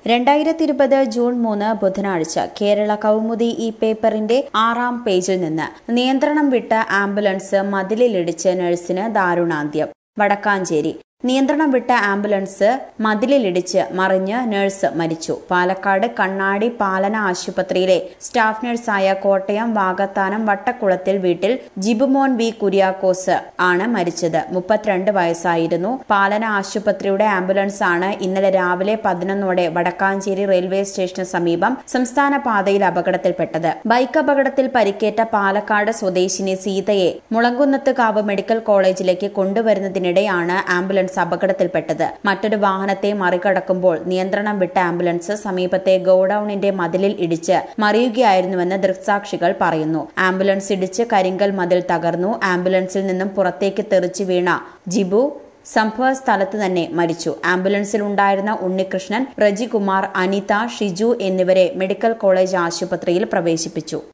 രണ്ടായിരത്തി ഇരുപത് ജൂൺ മൂന്ന് ബുധനാഴ്ച കേരള കൗമുദി ഈ പേപ്പറിന്റെ ആറാം പേജിൽ നിന്ന് നിയന്ത്രണം വിട്ട ആംബുലൻസ് മതിലിലിടിച്ച് നഴ്സിന് ദാരുണാന്ത്യം വടക്കാഞ്ചേരി നിയന്ത്രണം വിട്ട ആംബുലൻസ് മതിലിലിടിച്ച് മറിഞ്ഞ് നഴ്സ് മരിച്ചു പാലക്കാട് കണ്ണാടി പാലന ആശുപത്രിയിലെ സ്റ്റാഫ് നഴ്സായ കോട്ടയം വാകത്താനം വട്ടക്കുളത്തിൽ വീട്ടിൽ ജിബുമോൻ വി കുര്യാക്കോസ് ആണ് മരിച്ചത് മുപ്പത്തിരണ്ട് വയസ്സായിരുന്നു പാലന ആശുപത്രിയുടെ ആംബുലൻസ് ആണ് ഇന്നലെ രാവിലെ പതിനൊന്നോടെ വടക്കാഞ്ചേരി റെയിൽവേ സ്റ്റേഷന് സമീപം സംസ്ഥാന പാതയിൽ അപകടത്തിൽപ്പെട്ടത് ബൈക്ക് അപകടത്തിൽ പരിക്കേറ്റ പാലക്കാട് സ്വദേശിനി സീതയെ മുളങ്കുന്നത്തുകാവ് മെഡിക്കൽ കോളേജിലേക്ക് കൊണ്ടുവരുന്നതിനിടെയാണ് ആംബുലൻസ് അപകടത്തിൽപ്പെട്ടത് മറ്റൊരു വാഹനത്തെ മറികടക്കുമ്പോൾ നിയന്ത്രണം വിട്ട ആംബുലൻസ് സമീപത്തെ ഗോഡൌണിന്റെ മതിലിൽ ഇടിച്ച് മറിയുകയായിരുന്നുവെന്ന് ദൃക്സാക്ഷികൾ പറയുന്നു ആംബുലൻസ് ഇടിച്ച് കരിങ്കൽ മതിൽ തകർന്നു ആംബുലൻസിൽ നിന്നും പുറത്തേക്ക് തെറിച്ചു വീണ ജിബു സംഭവ സ്ഥലത്ത് തന്നെ മരിച്ചു ആംബുലൻസിൽ ഉണ്ടായിരുന്ന ഉണ്ണികൃഷ്ണൻ റജികുമാർ അനിത ഷിജു എന്നിവരെ മെഡിക്കൽ കോളേജ് ആശുപത്രിയിൽ പ്രവേശിപ്പിച്ചു